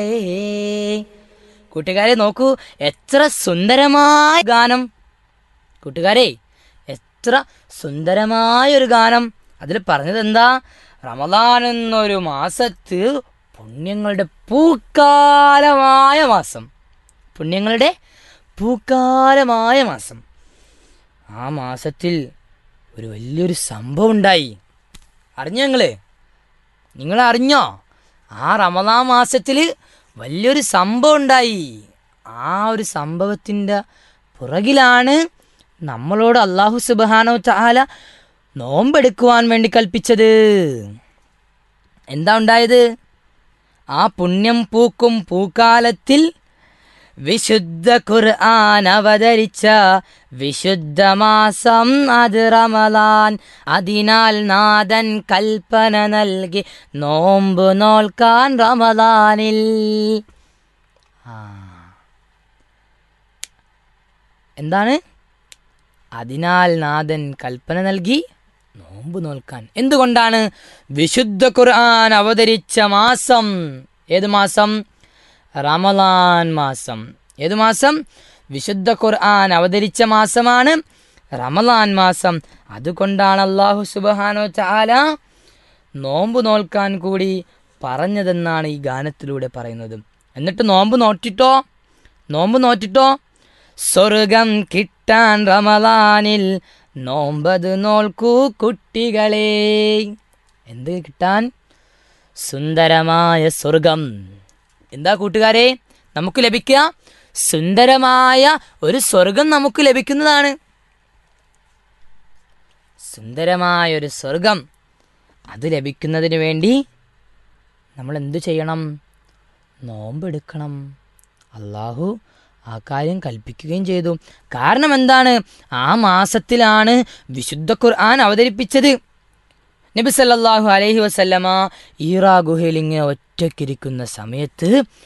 കൂട്ടുകാരെ നോക്കൂ എത്ര സുന്ദരമായ ഗാനം കൂട്ടുകാരെ എത്ര സുന്ദരമായ ഒരു ഗാനം അതിൽ പറഞ്ഞത് എന്താ റമദാൻ എന്നൊരു മാസത്ത് പുണ്യങ്ങളുടെ പൂക്കാലമായ മാസം പുണ്യങ്ങളുടെ പൂക്കാലമായ മാസം ആ മാസത്തിൽ ഒരു വലിയൊരു സംഭവം ഉണ്ടായി അറിഞ്ഞോ നിങ്ങള് നിങ്ങൾ അറിഞ്ഞോ ആ റമദാൻ മാസത്തിൽ വലിയൊരു സംഭവം ഉണ്ടായി ആ ഒരു സംഭവത്തിൻ്റെ പുറകിലാണ് നമ്മളോട് അള്ളാഹു സുബാനോ ചാല നോമ്പെടുക്കുവാൻ വേണ്ടി കൽപ്പിച്ചത് എന്താ ഉണ്ടായത് ആ പുണ്യം പൂക്കും പൂക്കാലത്തിൽ വിശുദ്ധ ഖുർആൻ അവതരിച്ച വിശുദ്ധ മാസം അത് റമലാൻ അതിനാൽ നാഥൻ കൽപ്പന നൽകി നോമ്പ് നോൽക്കാൻ റമലാനിൽ ആ. എന്താണ് അതിനാൽ നാഥൻ കൽപ്പന നൽകി നോമ്പ് നോൽക്കാൻ എന്തുകൊണ്ടാണ് വിശുദ്ധ ഖുർആൻ അവതരിച്ച മാസം ഏത് മാസം റമലാൻ മാസം ഏത് മാസം വിശുദ്ധ ഖുർആൻ അവതരിച്ച മാസമാണ് റമലാൻ മാസം അതുകൊണ്ടാണ് അള്ളാഹു സുബാനോ ചാല നോമ്പ് നോൽക്കാൻ കൂടി പറഞ്ഞതെന്നാണ് ഈ ഗാനത്തിലൂടെ പറയുന്നത് എന്നിട്ട് നോമ്പ് നോറ്റിട്ടോ നോമ്പ് നോറ്റിട്ടോ സ്വർഗം കിട്ടാൻ റമലാനിൽ നോമ്പത് നോൽക്കൂ കുട്ടികളെ എന്ത് കിട്ടാൻ സുന്ദരമായ സ്വർഗം എന്താ കൂട്ടുകാരെ നമുക്ക് ലഭിക്കുക സുന്ദരമായ ഒരു സ്വർഗം നമുക്ക് ലഭിക്കുന്നതാണ് സുന്ദരമായ ഒരു സ്വർഗം അത് ലഭിക്കുന്നതിന് വേണ്ടി നമ്മൾ എന്തു ചെയ്യണം നോമ്പെടുക്കണം അള്ളാഹു ആ കാര്യം കൽപ്പിക്കുകയും ചെയ്തു കാരണം എന്താണ് ആ മാസത്തിലാണ് വിശുദ്ധ ഖുർആൻ അവതരിപ്പിച്ചത് നബി സല്ലല്ലാഹു അലൈഹി വസല്ലമ ഈറാ ഗുഹയിൽ ഇങ്ങനെ ഒറ്റയ്ക്കിരിക്കുന്ന സമയത്ത്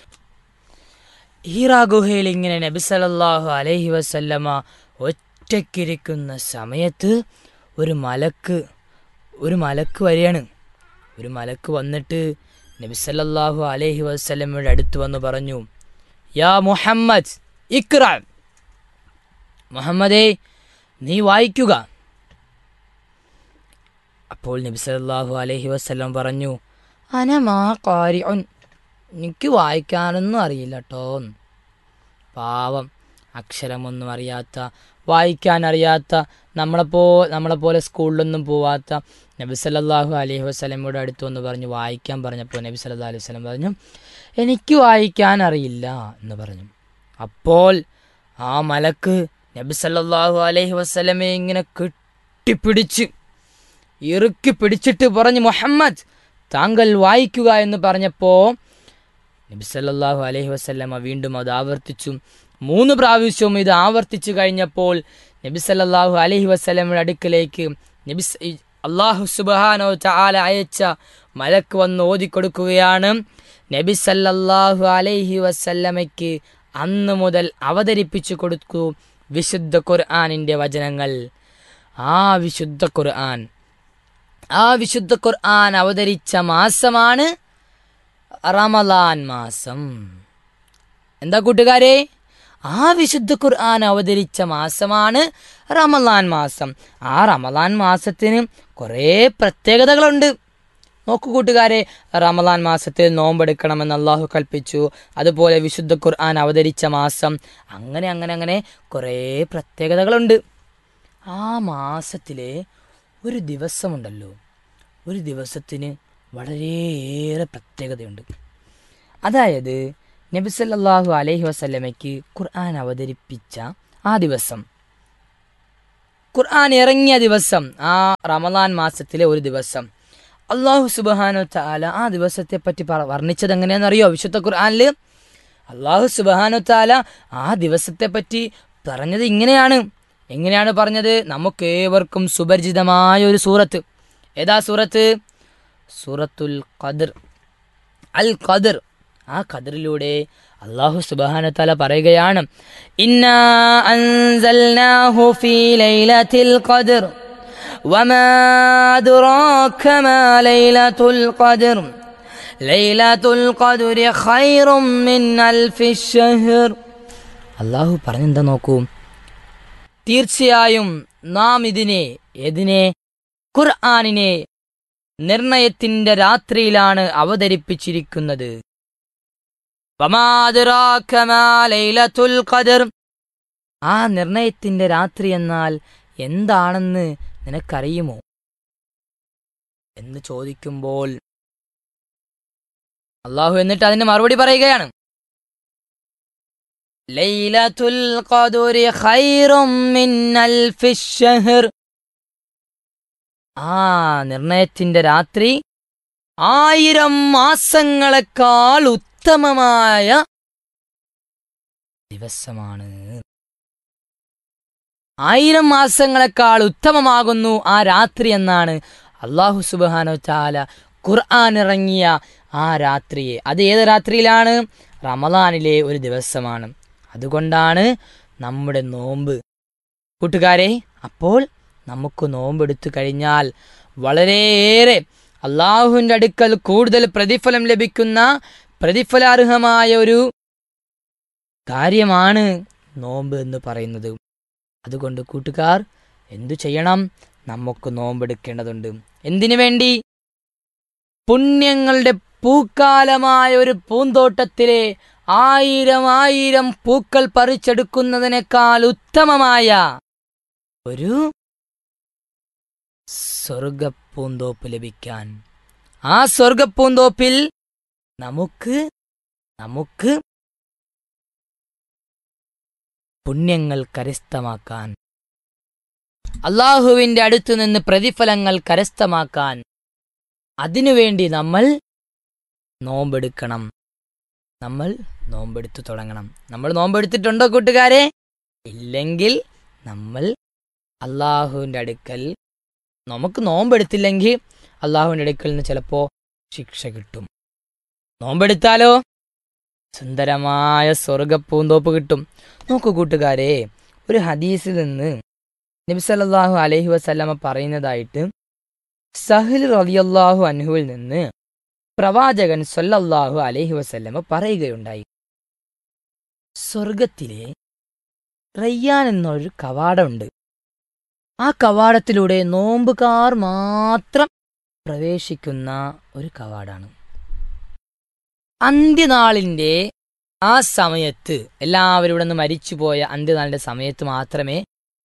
ഈറാ ഗുഹയിൽ ഇങ്ങനെ നബി സല്ലല്ലാഹു അലൈഹി വസല്ലമ ഒറ്റയ്ക്കിരിക്കുന്ന സമയത്ത് ഒരു മലക്ക് ഒരു മലക്ക് വരികയാണ് ഒരു മലക്ക് വന്നിട്ട് നബി സല്ലല്ലാഹു അലൈഹി വസല്ലമയുടെ അടുത്ത് വന്ന് പറഞ്ഞു യാ മുഹമ്മദ് ഇക്ര മുഹമ്മദേ നീ വായിക്കുക അപ്പോൾ നബി സല്ലല്ലാഹു അലൈഹി വസല്ലം പറഞ്ഞു അനമാ കാരിഉൻ എനിക്ക് വായിക്കാനൊന്നും അറിയില്ല കേട്ടോ പാവം അക്ഷരമൊന്നും അറിയാത്ത വായിക്കാൻ അറിയാത്ത നമ്മളെപ്പോ നമ്മളെപ്പോലെ സ്കൂളിലൊന്നും പോവാത്ത നബി സല്ലല്ലാഹു അലൈഹി വസല്ലമയുടെ അടുത്ത് വന്ന് പറഞ്ഞു വായിക്കാൻ പറഞ്ഞപ്പോൾ നബി സല്ലല്ലാഹു അലൈഹി വസല്ലം പറഞ്ഞു എനിക്ക് വായിക്കാൻ അറിയില്ല എന്ന് പറഞ്ഞു അപ്പോൾ ആ മലക്ക് നബി സല്ലല്ലാഹു അലൈഹി വസല്ലമയെ ഇങ്ങനെ കെട്ടിപ്പിടിച്ച് ഇറുക്കി പിടിച്ചിട്ട് പറഞ്ഞു മുഹമ്മദ് താങ്കൾ വായിക്കുക എന്ന് പറഞ്ഞപ്പോൾ നബി സല്ലല്ലാഹു അലൈഹി വസല്ലമ വീണ്ടും അത് ആവർത്തിച്ചു മൂന്ന് പ്രാവശ്യവും ഇത് ആവർത്തിച്ചു കഴിഞ്ഞപ്പോൾ നബി സല്ലല്ലാഹു അലൈഹി വസല്ലമയുടെ അടുക്കലേക്ക് നബി സ- ഈ അള്ളാഹു സുബ്ഹാനഹു തആല അയച്ച മലക്ക് വന്ന് ഓതിക്കൊടുക്കുകയാണ് നബി സല്ലല്ലാഹു അലൈഹി വസല്ലമയ്ക്ക് അന്ന് മുതൽ അവതരിപ്പിച്ചു കൊടുക്കൂ വിശുദ്ധ ഖുർആനിൻ്റെ വചനങ്ങൾ ആ വിശുദ്ധ ഖുർആൻ ആ വിശുദ്ധ ഖുർആൻ അവതരിച്ച മാസമാണ് റമലാൻ മാസം എന്താ കൂട്ടുകാരെ ആ വിശുദ്ധ ഖുർആൻ അവതരിച്ച മാസമാണ് റമലാൻ മാസം ആ റമലാൻ മാസത്തിന് കുറേ പ്രത്യേകതകളുണ്ട് നോക്കൂ കൂട്ടുകാരെ റമലാൻ മാസത്തിൽ നോമ്പെടുക്കണമെന്ന് അള്ളാഹു കൽപ്പിച്ചു അതുപോലെ വിശുദ്ധ ഖുർആൻ അവതരിച്ച മാസം അങ്ങനെ അങ്ങനെ അങ്ങനെ കുറേ പ്രത്യേകതകളുണ്ട് ആ മാസത്തിലെ ഒരു ദിവസമുണ്ടല്ലോ ഒരു ദിവസത്തിന് വളരെയേറെ പ്രത്യേകതയുണ്ട് അതായത് നബി സല്ലല്ലാഹു അലൈഹി വസല്ലമയ്ക്ക് ഖുർആൻ അവതരിപ്പിച്ച ആ ദിവസം ഖുർആൻ ഇറങ്ങിയ ദിവസം ആ റമദാൻ മാസത്തിലെ ഒരു ദിവസം അള്ളാഹു സുബാനു താല ആ ദിവസത്തെ പറ്റി പറ- വർണ്ണിച്ചത് എങ്ങനെയാണെന്നറിയോ വിശുദ്ധ ഖുർആനിൽ അള്ളാഹു സുബാനു താല ആ ദിവസത്തെ പറ്റി പറഞ്ഞത് ഇങ്ങനെയാണ് എങ്ങനെയാണ് പറഞ്ഞത് നമുക്ക് ഏവർക്കും സുപരിചിതമായ ഒരു സൂറത്ത് ഏതാ സൂറത്ത് സൂറത്തുൽ ഖദർ അൽ ഖദർ ആ ഖദറിലൂടെ അള്ളാഹു സുബാന തല പറയുകയാണ് ഇന്നാ അൻസൽനാഹു ഫീ ലൈലത്തിൽ ഖദർ وما أدراك ما ليلة القدر ലൈലത്തുൽ ഖദ്രി ഖൈറും മിൻ അൽഫി ഷഹർ അള്ളാഹു പറഞ്ഞെന്താ നോക്കൂ തീർച്ചയായും നാം ഇതിനെ ഏതിനെ ഖുർആാനിനെ നിർണയത്തിന്റെ രാത്രിയിലാണ് അവതരിപ്പിച്ചിരിക്കുന്നത് വമാ അദ്റാക മാ ലൈലത്തുൽ ഖദർ ആ നിർണയത്തിന്റെ രാത്രി എന്നാൽ എന്താണെന്ന് നിനക്കറിയുമോ എന്ന് ചോദിക്കുമ്പോൾ അള്ളാഹു എന്നിട്ട് അതിന് മറുപടി പറയുകയാണ് ലൈലത്തുൽ ഖദരി ഖൈറും മിൻ അൽഫി ഷഹർ ആ നിർണയത്തിന്റെ രാത്രി ആയിരം മാസങ്ങളെക്കാൾ ഉത്തമമായ ദിവസമാണ് ആയിരം മാസങ്ങളെക്കാൾ ഉത്തമമാകുന്നു ആ രാത്രി എന്നാണ് അള്ളാഹു സുബാനോ ചാല ഖുർആൻ ഇറങ്ങിയ ആ രാത്രിയെ അത് ഏത് രാത്രിയിലാണ് റമദാനിലെ ഒരു ദിവസമാണ് അതുകൊണ്ടാണ് നമ്മുടെ നോമ്പ് കൂട്ടുകാരെ അപ്പോൾ നമുക്ക് നോമ്പെടുത്തു കഴിഞ്ഞാൽ വളരെയേറെ അള്ളാഹുവിൻ്റെ അടുക്കൽ കൂടുതൽ പ്രതിഫലം ലഭിക്കുന്ന പ്രതിഫലാർഹമായ ഒരു കാര്യമാണ് നോമ്പ് എന്ന് പറയുന്നത് അതുകൊണ്ട് കൂട്ടുകാർ എന്തു ചെയ്യണം നമുക്ക് നോമ്പെടുക്കേണ്ടതുണ്ട് എന്തിനു വേണ്ടി പുണ്യങ്ങളുടെ പൂക്കാലമായ ഒരു പൂന്തോട്ടത്തിലെ ആയിരം ആയിരം പൂക്കൾ പറിച്ചെടുക്കുന്നതിനേക്കാൾ ഉത്തമമായ ഒരു സ്വർഗപ്പൂന്തോപ്പ് ലഭിക്കാൻ ആ സ്വർഗപ്പൂന്തോപ്പിൽ നമുക്ക് നമുക്ക് പുണ്യങ്ങൾ കരസ്ഥമാക്കാൻ അള്ളാഹുവിന്റെ അടുത്തു നിന്ന് പ്രതിഫലങ്ങൾ കരസ്ഥമാക്കാൻ അതിനുവേണ്ടി നമ്മൾ നോമ്പെടുക്കണം നമ്മൾ നോമ്പെടുത്തു തുടങ്ങണം നമ്മൾ നോമ്പെടുത്തിട്ടുണ്ടോ കൂട്ടുകാരെ ഇല്ലെങ്കിൽ നമ്മൾ അള്ളാഹുവിൻ്റെ അടുക്കൽ നമുക്ക് നോമ്പെടുത്തില്ലെങ്കിൽ അള്ളാഹുവിൻ്റെ അടുക്കൽ നിന്ന് ചിലപ്പോൾ ശിക്ഷ കിട്ടും നോമ്പെടുത്താലോ സുന്ദരമായ സ്വർഗപ്പൂന്തോപ്പ് കിട്ടും നോക്കൂ കൂട്ടുകാരെ ഒരു ഹദീസിൽ നിന്ന് നബി സല്ലല്ലാഹു അലൈഹി വസല്ലമ പറയുന്നതായിട്ട് സഹിൽ റളിയല്ലാഹു അൻഹുവിൽ നിന്ന് പ്രവാചകൻ സല്ലല്ലാഹു അലൈഹി വസല്ലമ പറയുകയുണ്ടായി സ്വർഗത്തിലെ റയ്യാൻ എന്നൊരു കവാടമുണ്ട് ആ കവാടത്തിലൂടെ നോമ്പുകാർ മാത്രം പ്രവേശിക്കുന്ന ഒരു കവാടാണ് അന്ത്യനാളിന്റെ ആ സമയത്ത് എല്ലാവരും ഇവിടെ നിന്ന് മരിച്ചുപോയ അന്ത്യനാളിന്റെ സമയത്ത് മാത്രമേ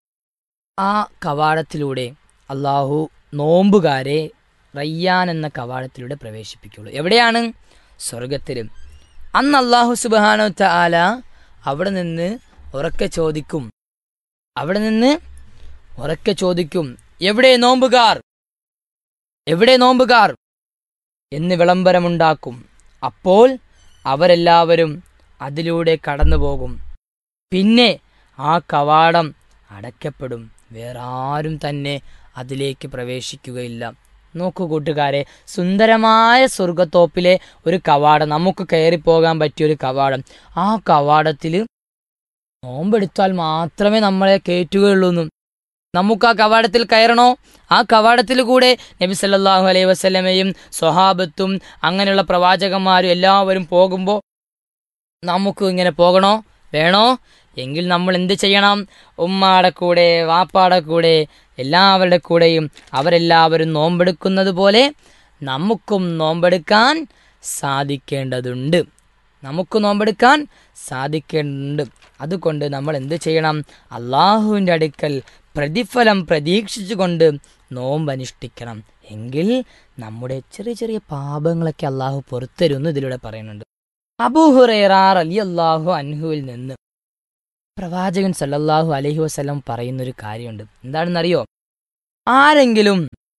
ആ കവാടത്തിലൂടെ അള്ളാഹു നോമ്പുകാരെ റയ്യാൻ എന്ന കവാടത്തിലൂടെ പ്രവേശിപ്പിക്കുള്ളൂ എവിടെയാണ് സ്വർഗത്തിലും അന്ന് അള്ളാഹു സുബാനോ ആല അവിടെ നിന്ന് ഉറക്കെ ചോദിക്കും അവിടെ നിന്ന് ഉറക്കെ ചോദിക്കും എവിടെ നോമ്പുകാർ എവിടെ നോമ്പുകാർ എന്ന് വിളംബരമുണ്ടാക്കും അപ്പോൾ അവരെല്ലാവരും അതിലൂടെ കടന്നുപോകും പിന്നെ ആ കവാടം അടയ്ക്കപ്പെടും വേറെ ആരും തന്നെ അതിലേക്ക് പ്രവേശിക്കുകയില്ല നോക്കൂ കൂട്ടുകാരെ സുന്ദരമായ സ്വർഗത്തോപ്പിലെ ഒരു കവാടം നമുക്ക് കയറിപ്പോകാൻ പറ്റിയ ഒരു കവാടം ആ കവാടത്തിൽ നോമ്പെടുത്താൽ മാത്രമേ നമ്മളെ കയറ്റുകയുള്ളൂ നമുക്ക് ആ കവാടത്തിൽ കയറണോ ആ കവാടത്തിൽ കൂടെ നബി സല്ലല്ലാഹു അലൈഹി വസല്ലമയും സ്വഹാബത്തും അങ്ങനെയുള്ള പ്രവാചകന്മാരും എല്ലാവരും പോകുമ്പോൾ നമുക്ക് ഇങ്ങനെ പോകണോ വേണോ എങ്കിൽ നമ്മൾ എന്ത് ചെയ്യണം ഉമ്മാടെ കൂടെ വാപ്പാടെ കൂടെ എല്ലാവരുടെ കൂടെയും അവരെല്ലാവരും നോമ്പെടുക്കുന്നത് പോലെ നമുക്കും നോമ്പെടുക്കാൻ സാധിക്കേണ്ടതുണ്ട് നമുക്ക് നോമ്പെടുക്കാൻ സാധിക്കേണ്ടതുണ്ട് അതുകൊണ്ട് നമ്മൾ എന്ത് ചെയ്യണം അള്ളാഹുവിൻ്റെ അടുക്കൽ പ്രതിഫലം പ്രതീക്ഷിച്ചുകൊണ്ട് നോമ്പ് അനുഷ്ഠിക്കണം എങ്കിൽ നമ്മുടെ ചെറിയ ചെറിയ പാപങ്ങളൊക്കെ അള്ളാഹു പുറത്തരുമെന്ന് ഇതിലൂടെ പറയുന്നുണ്ട് അബൂഹുറേറാർ അലി അള്ളാഹു അൻഹുവിൽ നിന്ന് പ്രവാചകൻ സല്ലല്ലാഹു അലൈഹി വസല്ലം പറയുന്നൊരു കാര്യമുണ്ട് എന്താണെന്നറിയോ ആരെങ്കിലും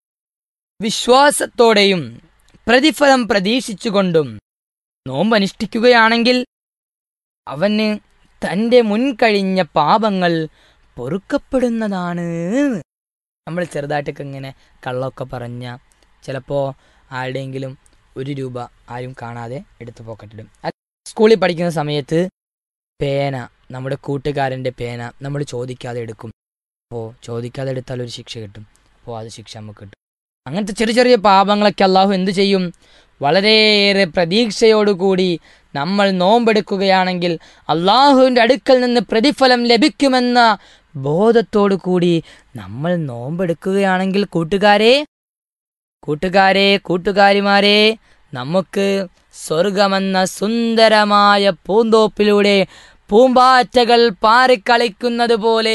വിശ്വാസത്തോടെയും പ്രതിഫലം പ്രതീക്ഷിച്ചുകൊണ്ടും നോമ്പ് അനുഷ്ഠിക്കുകയാണെങ്കിൽ അവന് തൻ്റെ മുൻകഴിഞ്ഞ പാപങ്ങൾ പൊറുക്കപ്പെടുന്നതാണ് നമ്മൾ ചെറുതായിട്ടൊക്കെ ഇങ്ങനെ കള്ളമൊക്കെ പറഞ്ഞ ചിലപ്പോൾ ആരുടെയെങ്കിലും ഒരു രൂപ ആരും കാണാതെ എടുത്തു പോക്കറ്റിടും സ്കൂളിൽ പഠിക്കുന്ന സമയത്ത് പേന നമ്മുടെ കൂട്ടുകാരൻ്റെ പേന നമ്മൾ ചോദിക്കാതെ എടുക്കും അപ്പോൾ ചോദിക്കാതെ എടുത്താൽ ഒരു ശിക്ഷ കിട്ടും അപ്പോൾ അത് ശിക്ഷ നമുക്ക് കിട്ടും അങ്ങനത്തെ ചെറിയ ചെറിയ പാപങ്ങളൊക്കെ അള്ളാഹു എന്ത് ചെയ്യും വളരെയേറെ പ്രതീക്ഷയോടുകൂടി നമ്മൾ നോമ്പെടുക്കുകയാണെങ്കിൽ അള്ളാഹുവിൻ്റെ അടുക്കൽ നിന്ന് പ്രതിഫലം ലഭിക്കുമെന്ന ബോധത്തോടു കൂടി നമ്മൾ നോമ്പെടുക്കുകയാണെങ്കിൽ കൂട്ടുകാരെ കൂട്ടുകാരെ കൂട്ടുകാരിമാരെ നമുക്ക് സ്വർഗമെന്ന സുന്ദരമായ പൂന്തോപ്പിലൂടെ പൂമ്പാറ്റകൾ പാറിക്കളിക്കുന്നത് പോലെ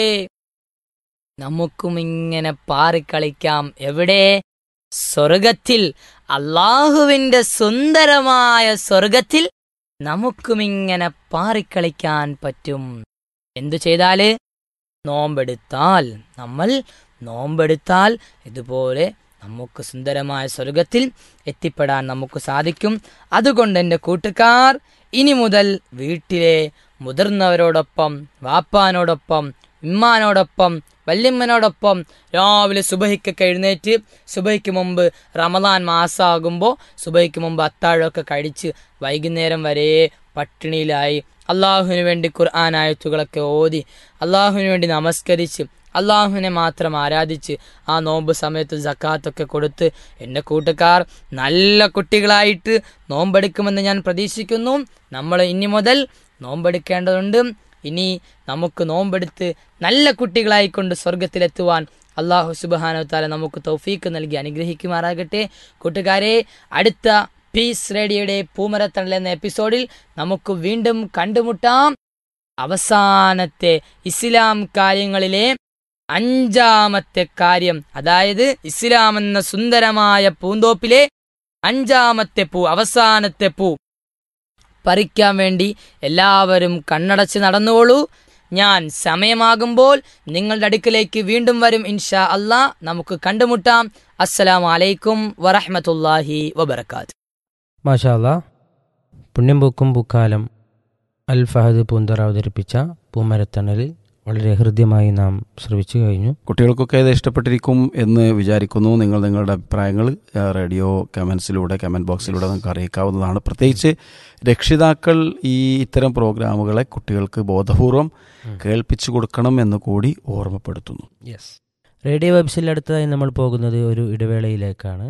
നമുക്കും ഇങ്ങനെ പാറിക്കളിക്കാം എവിടെ സ്വർഗത്തിൽ അള്ളാഹുവിൻ്റെ സുന്ദരമായ സ്വർഗത്തിൽ നമുക്കും ഇങ്ങനെ പാറിക്കളിക്കാൻ പറ്റും എന്തു ചെയ്താല് നോമ്പെടുത്താൽ നമ്മൾ നോമ്പെടുത്താൽ ഇതുപോലെ നമുക്ക് സുന്ദരമായ സ്വർഗത്തിൽ എത്തിപ്പെടാൻ നമുക്ക് സാധിക്കും അതുകൊണ്ട് എൻ്റെ കൂട്ടുകാർ ഇനി മുതൽ വീട്ടിലെ മുതിർന്നവരോടൊപ്പം വാപ്പാനോടൊപ്പം ഉമ്മാനോടൊപ്പം വല്യമ്മനോടൊപ്പം രാവിലെ സുബഹിക്കൊക്കെ എഴുന്നേറ്റ് സുബഹിക്ക് മുമ്പ് റമദാൻ മാസമാകുമ്പോൾ സുബഹിക്ക് മുമ്പ് അത്താഴമൊക്കെ കഴിച്ച് വൈകുന്നേരം വരെ പട്ടിണിയിലായി അള്ളാഹുവിന് വേണ്ടി ഖുർആൻ ആയത്തുകളൊക്കെ ഓതി അള്ളാഹുവിന് വേണ്ടി നമസ്കരിച്ച് അള്ളാഹുവിനെ മാത്രം ആരാധിച്ച് ആ നോമ്പ് സമയത്ത് ജക്കാത്തൊക്കെ കൊടുത്ത് എൻ്റെ കൂട്ടുകാർ നല്ല കുട്ടികളായിട്ട് നോമ്പെടുക്കുമെന്ന് ഞാൻ പ്രതീക്ഷിക്കുന്നു നമ്മൾ ഇനി മുതൽ നോമ്പെടുക്കേണ്ടതുണ്ട് ഇനി നമുക്ക് നോമ്പെടുത്ത് നല്ല കുട്ടികളായിക്കൊണ്ട് സ്വർഗത്തിലെത്തുവാൻ അള്ളാഹു സുബാനോ താല നമുക്ക് തൗഫീക്ക് നൽകി അനുഗ്രഹിക്കുമാറാകട്ടെ കൂട്ടുകാരെ അടുത്ത പീസ് റേഡിയോയുടെ പൂമരത്തണൽ എന്ന എപ്പിസോഡിൽ നമുക്ക് വീണ്ടും കണ്ടുമുട്ടാം അവസാനത്തെ ഇസ്ലാം കാര്യങ്ങളിലെ അഞ്ചാമത്തെ കാര്യം അതായത് ഇസ്ലാം എന്ന സുന്ദരമായ പൂന്തോപ്പിലെ അഞ്ചാമത്തെ പൂ അവസാനത്തെ പൂ പറിക്കാൻ വേണ്ടി എല്ലാവരും കണ്ണടച്ച് നടന്നുകൊള്ളൂ ഞാൻ സമയമാകുമ്പോൾ നിങ്ങളുടെ അടുക്കിലേക്ക് വീണ്ടും വരും ഇൻഷാ അല്ലാ നമുക്ക് കണ്ടുമുട്ടാം അസ്സലാമു അലൈക്കും വറഹ്മത്തുള്ളാഹി വബർക്കാത്ത് മാഷാല്ല പുണ്യം പൂക്കും പൂക്കാലം അൽ ഫഹദ് പൂന്തറ അവതരിപ്പിച്ച പൂമരത്തണലിൽ വളരെ ഹൃദ്യമായി നാം ശ്രവിച്ചു കഴിഞ്ഞു കുട്ടികൾക്കൊക്കെ ഇത് ഇഷ്ടപ്പെട്ടിരിക്കും എന്ന് വിചാരിക്കുന്നു നിങ്ങൾ നിങ്ങളുടെ അഭിപ്രായങ്ങൾ ആ, റേഡിയോ കമൻസിലൂടെ കമൻറ്റ് ബോക്സിലൂടെ നിങ്ങൾക്ക് അറിയിക്കാവുന്നതാണ് പ്രത്യേകിച്ച് രക്ഷിതാക്കൾ ഈ ഇത്തരം പ്രോഗ്രാമുകളെ കുട്ടികൾക്ക് ബോധപൂർവം കേൾപ്പിച്ചു കൊടുക്കണം എന്ന് കൂടി ഓർമ്മപ്പെടുത്തുന്നു യെസ് റേഡിയോ വെബ്സിൽ അടുത്തതായി നമ്മൾ പോകുന്നത് ഒരു ഇടവേളയിലേക്കാണ്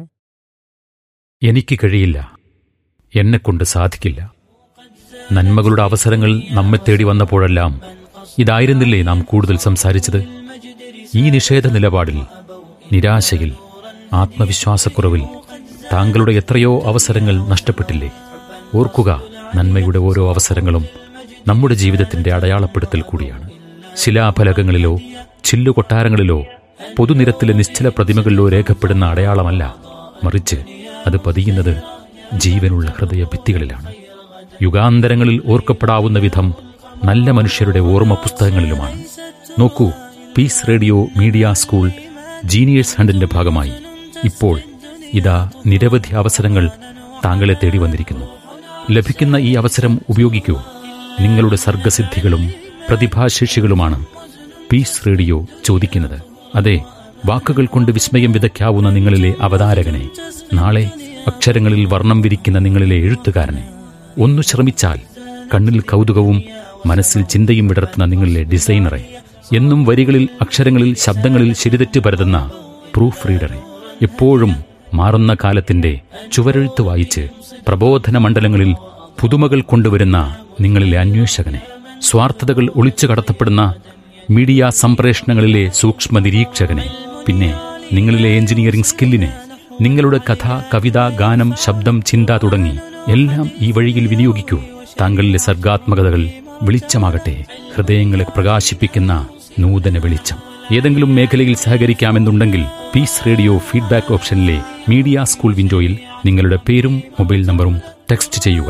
എനിക്ക് കഴിയില്ല എന്നെക്കൊണ്ട് സാധിക്കില്ല നന്മകളുടെ അവസരങ്ങൾ നമ്മെ തേടി വന്നപ്പോഴെല്ലാം ഇതായിരുന്നില്ലേ നാം കൂടുതൽ സംസാരിച്ചത് ഈ നിഷേധ നിലപാടിൽ നിരാശയിൽ ആത്മവിശ്വാസക്കുറവിൽ താങ്കളുടെ എത്രയോ അവസരങ്ങൾ നഷ്ടപ്പെട്ടില്ലേ ഓർക്കുക നന്മയുടെ ഓരോ അവസരങ്ങളും നമ്മുടെ ജീവിതത്തിന്റെ അടയാളപ്പെടുത്തൽ കൂടിയാണ് ശിലാഫലകങ്ങളിലോ ചില്ലുകൊട്ടാരങ്ങളിലോ പൊതുനിരത്തിലെ നിശ്ചല പ്രതിമകളിലോ രേഖപ്പെടുന്ന അടയാളമല്ല മറിച്ച് അത് പതിയുന്നത് ജീവനുള്ള ഹൃദയ ഭിത്തികളിലാണ് യുഗാന്തരങ്ങളിൽ ഓർക്കപ്പെടാവുന്ന വിധം നല്ല മനുഷ്യരുടെ ഓർമ്മ പുസ്തകങ്ങളിലുമാണ് നോക്കൂ peace radio media school geniuses ഹണ്ടിന്റെ ഭാഗമായി ഇപ്പോൾ ഇതാ നിരവധി അവസരങ്ങൾ താങ്കളെ തേടി വന്നിരിക്കുന്നു ലഭിക്കുന്ന ഈ അവസരം ഉപയോഗിക്കൂ നിങ്ങളുടെ സർഗസിദ്ധികളും പ്രതിഭാശേഷികളുമാണ് പീസ് റേഡിയോ ചോദിക്കുന്നത് അതെ വാക്കുകൾ കൊണ്ട് വിസ്മയം വിതയ്ക്കാവുന്ന നിങ്ങളിലെ അവതാരകനെ നാളെ അക്ഷരങ്ങളിൽ വർണ്ണം വിരിക്കുന്ന നിങ്ങളിലെ എഴുത്തുകാരനെ ഒന്നു ശ്രമിച്ചാൽ കണ്ണിൽ കൗതുകവും മനസ്സിൽ ചിന്തയും വിടർത്തുന്ന നിങ്ങളിലെ ഡിസൈനറെ എന്നും വരികളിൽ അക്ഷരങ്ങളിൽ ശബ്ദങ്ങളിൽ ശരിതെറ്റ് പരതുന്ന പ്രൂഫ് റീഡറെ എപ്പോഴും മാറുന്ന കാലത്തിന്റെ ചുവരെഴുത്ത് വായിച്ച് പ്രബോധന മണ്ഡലങ്ങളിൽ പുതുമകൾ കൊണ്ടുവരുന്ന നിങ്ങളിലെ അന്വേഷകനെ സ്വാർത്ഥതകൾ ഒളിച്ചു കടത്തപ്പെടുന്ന മീഡിയ സംപ്രേഷണങ്ങളിലെ സൂക്ഷ്മ നിരീക്ഷകനെ പിന്നെ നിങ്ങളിലെ എഞ്ചിനീയറിംഗ് സ്കില്ലിനെ നിങ്ങളുടെ കഥ കവിത ഗാനം ശബ്ദം ചിന്ത തുടങ്ങി എല്ലാം ഈ വഴിയിൽ വിനിയോഗിക്കൂ താങ്കളിലെ സർഗാത്മകതകൾ വെളിച്ചമാകട്ടെ ഹൃദയങ്ങളെ പ്രകാശിപ്പിക്കുന്ന നൂതന വെളിച്ചം ഏതെങ്കിലും മേഖലയിൽ സഹകരിക്കാമെന്നുണ്ടെങ്കിൽ പീസ് റേഡിയോ ഫീഡ്ബാക്ക് ഓപ്ഷനിലെ മീഡിയ സ്കൂൾ വിൻഡോയിൽ നിങ്ങളുടെ പേരും മൊബൈൽ നമ്പറും ടെക്സ്റ്റ് ചെയ്യുക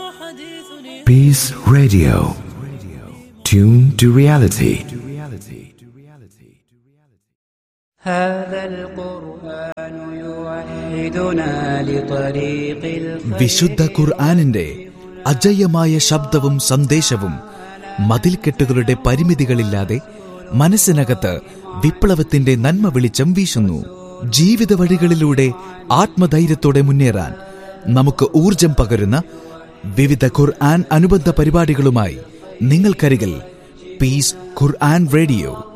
Peace Radio. Tune to reality. هذا القرآن يوحدنا لطريق الخير വിശുദ്ധ ഖുർആാനിന്റെ അജയ്യമായ ശബ്ദവും സന്ദേശവും മതിൽക്കെട്ടുകളുടെ പരിമിതികളില്ലാതെ മനസ്സിനകത്ത് വിപ്ലവത്തിന്റെ നന്മ വെളിച്ചം വീശുന്നു ജീവിത വഴികളിലൂടെ ആത്മധൈര്യത്തോടെ മുന്നേറാൻ നമുക്ക് ഊർജം പകരുന്ന വിവിധ ഖുർആൻ അനുബന്ധ പരിപാടികളുമായി നിങ്ങൾക്കരികിൽ പീസ് ഖുർആൻ റേഡിയോ